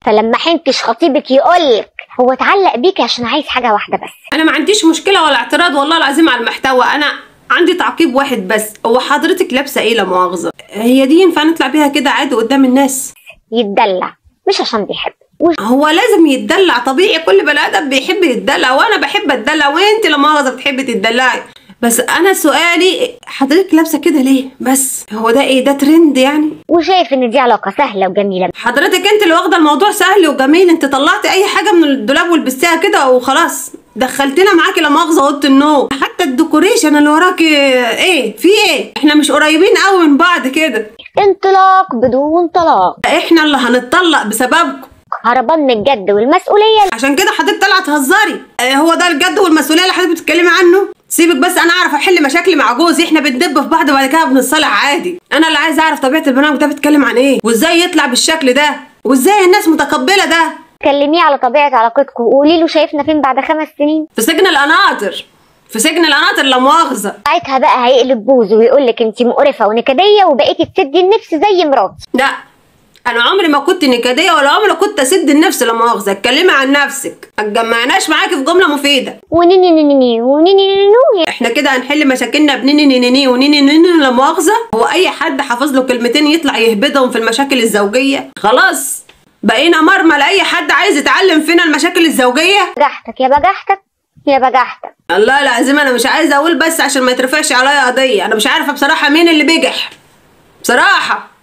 فلما حنكش خطيبك يقولك هو اتعلق بيكي عشان عايز حاجه واحده بس انا ما عنديش مشكله ولا اعتراض والله العظيم على المحتوى انا عندي تعقيب واحد بس هو حضرتك لابسه ايه لا مؤاخذه هي دي ينفع نطلع بيها كده عادي قدام الناس يتدلع مش عشان بيحب وش- هو لازم يتدلع طبيعي كل بني ادم بيحب يتدلع وانا بحب اتدلع وانت لا مؤاخذه بتحبي تتدلعي بس انا سؤالي حضرتك لابسه كده ليه بس هو ده ايه ده ترند يعني وشايف ان دي علاقه سهله وجميله حضرتك انت اللي واخده الموضوع سهل وجميل انت طلعتي اي حاجه من الدولاب ولبستيها كده وخلاص دخلتنا معاكي لا مؤاخذه اوضه النوم حتى الديكوريشن اللي وراكي ايه في ايه احنا مش قريبين قوي من بعض كده انطلاق بدون طلاق احنا اللي هنتطلق بسببكم هربان من الجد والمسؤوليه عشان كده حضرتك طالعه تهزري اه هو ده الجد والمسؤوليه اللي حضرتك بتتكلمي عنه سيبك بس انا اعرف احل مشاكلي مع جوزي احنا بندب في بعض وبعد كده بنتصالح عادي انا اللي عايز اعرف طبيعه البرنامج ده بيتكلم عن ايه وازاي يطلع بالشكل ده وازاي الناس متقبله ده كلميه على طبيعه علاقتكم وقولي له شايفنا فين بعد خمس سنين في سجن القناطر في سجن القناطر لا مؤاخذه ساعتها بقى هيقلب بوز ويقول لك انت مقرفه ونكديه وبقيتي تسدي النفس زي مراتي لا انا عمري ما كنت نكديه ولا عمري كنت اسد النفس لا مؤاخذه اتكلمي عن نفسك ما تجمعناش معاكي في جمله مفيده ونيني نيني نيني ونيني نيني احنا كده هنحل مشاكلنا بنيني نيني ونيني نيني لا مؤاخذه هو اي حد حافظ له كلمتين يطلع يهبدهم في المشاكل الزوجيه خلاص بقينا مرمى لاي حد عايز يتعلم فينا المشاكل الزوجيه بجحتك يا بجحتك يا بجحتك الله العظيم انا مش عايزه اقول بس عشان ما يترفعش عليا قضيه انا مش عارفه بصراحه مين اللي بجح بصراحه